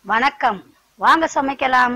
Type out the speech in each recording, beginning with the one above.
வணக்கம் வாங்க சமைக்கலாம்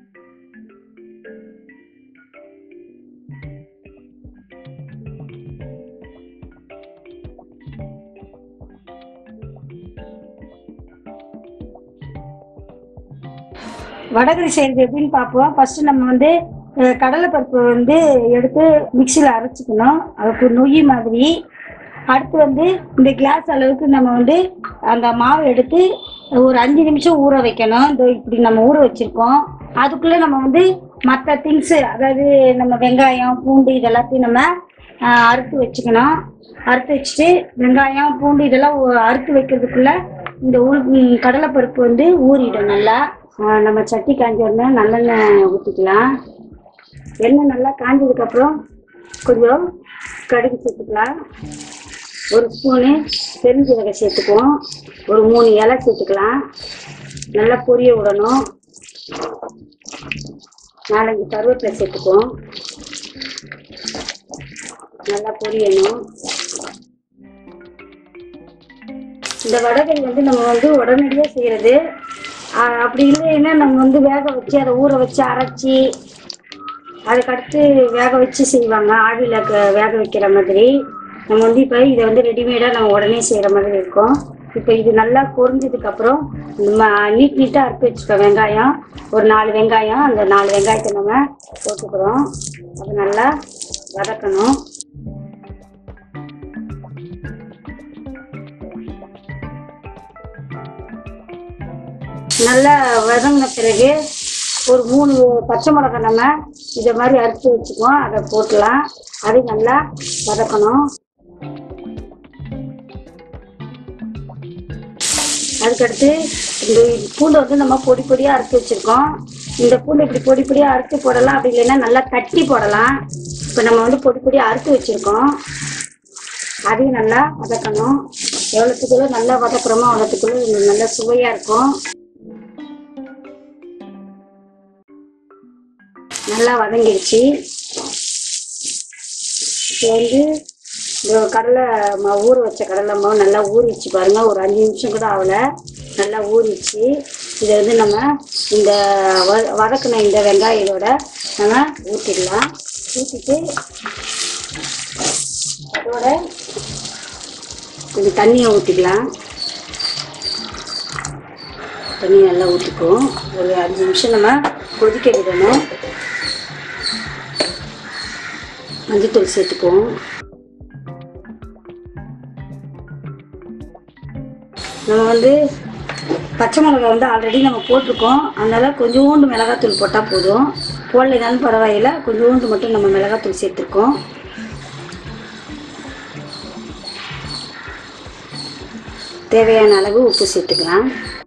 வடகரி செய்யறது எப்படின்னு பார்ப்போம் ஃபர்ஸ்ட் நம்ம வந்து அஹ், கடலைப்பருப்பு வந்து எடுத்து மிக்சியில் அரைச்சிக்கணும் அதுக்கு நொய் மாதிரி அடுத்து வந்து இந்த கிளாஸ் அளவுக்கு நம்ம வந்து அந்த மாவு எடுத்து ஒரு அஞ்சு நிமிஷம் ஊற வைக்கணும் இந்த இப்படி நம்ம ஊற வச்சிருக்கோம் அதுக்குள்ள நம்ம வந்து மற்ற திங்ஸ் அதாவது நம்ம வெங்காயம் பூண்டு இதெல்லாத்தையும் நம்ம அஹ், அறுத்து வச்சுக்கணும் அறுத்து வச்சுட்டு வெங்காயம் பூண்டு இதெல்லாம் ஒ- அறுத்து வைக்கிறதுக்குள்ள இந்த உள் ம், கடலைப்பருப்பு வந்து ஊறிடும் நல்லா ஆ, நம்ம சட்டி காஞ்ச உடனே நல்லெண்ணெய் ஊற்றிக்கலாம் எண்ணெய் நல்லா காஞ்சதுக்கு அப்புறம் கொஞ்சம் கடுகு சேர்த்துக்கலாம் ஒரு ஸ்பூனு பெருஞ்சீரகம் சேர்த்துக்குவோம் ஒரு மூணு இலை சேர்த்துக்கலாம் நல்லா பொரிய விடணும் நாலஞ்சு கருவேப்பிலை சேர்த்துக்குவோம் நல்லா பொரியணும் இந்த வடகறி வந்து நம்ம வந்து உடனடியாக செய்கிறது அப்படி இல்லைன்னா நம்ம வந்து வேக வச்சு அதை ஊற வச்சு அரைச்சி அதுக்கடுத்து வேக வச்சு செய்வாங்க ஆவியில் வேக வைக்கிற மாதிரி நம்ம வந்து இப்போ இதை வந்து ரெடிமேடாக நம்ம உடனே செய்கிற மாதிரி இருக்கும் இப்போ இது நல்லா பொரிஞ்சதுக்கப்புறம் நம்ம நீட் நீட்டாக அறுத்து வச்சுக்கோம் வெங்காயம் ஒரு நாலு வெங்காயம் அந்த நாலு வெங்காயத்தை நம்ம போட்டுக்கிறோம் அது நல்லா வதக்கணும் நல்லா வதங்கின பிறகு ஒரு மூணு பச்சை மிளகாய் நம்ம இதை மாதிரி அரைச்சி வச்சுக்குவோம் அதை போட்டுலாம் அது நல்லா வதக்கணும் அதுக்கடுத்து இந்த பூண்டை வந்து நம்ம பொடி பொடியாக அரைச்சி வச்சுருக்கோம் இந்த பூண்டை இப்படி பொடி பொடியாக அரைச்சி போடலாம் அப்படி இல்லைன்னா நல்லா தட்டி போடலாம் இப்போ நம்ம வந்து பொடி பொடியாக அரைச்சி வச்சுருக்கோம் அதையும் நல்லா வதக்கணும் எவ்வளோத்துக்குள்ள நல்லா வதக்குறோமோ அவ்வளோத்துக்குள்ள இது நல்லா சுவையாக இருக்கும் நல்லா வதங்கிடுச்சு இப்போ வந்து இந்த கடலை மாவு ஊற வச்ச கடலை மாவு நல்லா ஊறிடுச்சு பாருங்க ஒரு அஞ்சு நிமிஷம் கூட ஆகல நல்லா ஊறிடுச்சு இதை வந்து நம்ம இந்த வ வதக்குன இந்த வெங்காயத்தோட நம்ம ஊற்றிடலாம் ஊற்றிட்டு அதோட கொஞ்சம் தண்ணியை ஊற்றிக்கலாம் தண்ணி நல்லா ஊற்றிக்குவோம் ஒரு அஞ்சு நிமிஷம் நம்ம கொதிக்க விடணும் மஞ்சத்தூள் சேர்த்துக்குவோம் நம்ம வந்து பச்சை மிளகாய் வந்து ஆல்ரெடி நம்ம போட்டிருக்கோம் அதனால கொஞ்சோண்டு மிளகாத்தூள் போட்டால் போதும் போடலைனாலும் பரவாயில்ல கொஞ்சோண்டு மட்டும் நம்ம மிளகாத்தூள் சேர்த்துருக்கோம் தேவையான அளவு உப்பு சேர்த்துக்கலாம்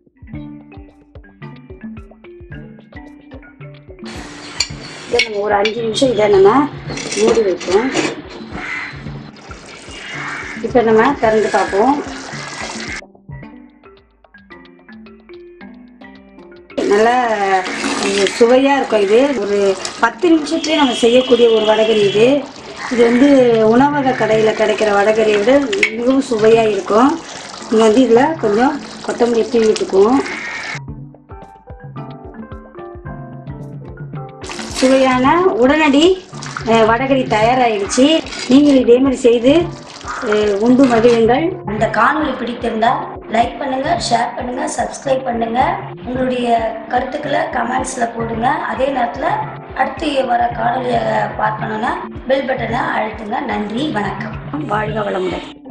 இதை நம்ம ஒரு அஞ்சு நிமிஷம் இதை நம்ம மூடி வைப்போம் இப்போ நம்ம திறந்து பார்ப்போம் நல்லா இது சுவையாக இருக்கும் இது ஒரு பத்து நிமிஷத்துலேயே நம்ம செய்யக்கூடிய ஒரு வடகரி இது இது வந்து உணவக கடையில் கிடைக்கிற வடகரியை விட மிகவும் சுவையாக இருக்கும் நீங்கள் வந்து இதில் கொஞ்சம் கொத்தமல்லி தூவி விட்டுக்குவோம் சுவையான உடனடி அஹ், வடகரி தயாராகிடுச்சு நீங்கள் இதே மாதிரி செய்து அஹ், உண்டு மகிழுங்கள் இந்த காணொளி பிடித்திருந்தால் லைக் பண்ணுங்க ஷேர் பண்ணுங்க சப்ஸ்கிரைப் பண்ணுங்க உங்களுடைய கருத்துக்களை கமெண்ட்ஸ்ல போடுங்க அதே நேரத்தில் அடுத்து வர காணொலியை பார்க்கணுன்னா பெல் பட்டனை அழுத்துங்க நன்றி வணக்கம் வாழ்க வளமுடன்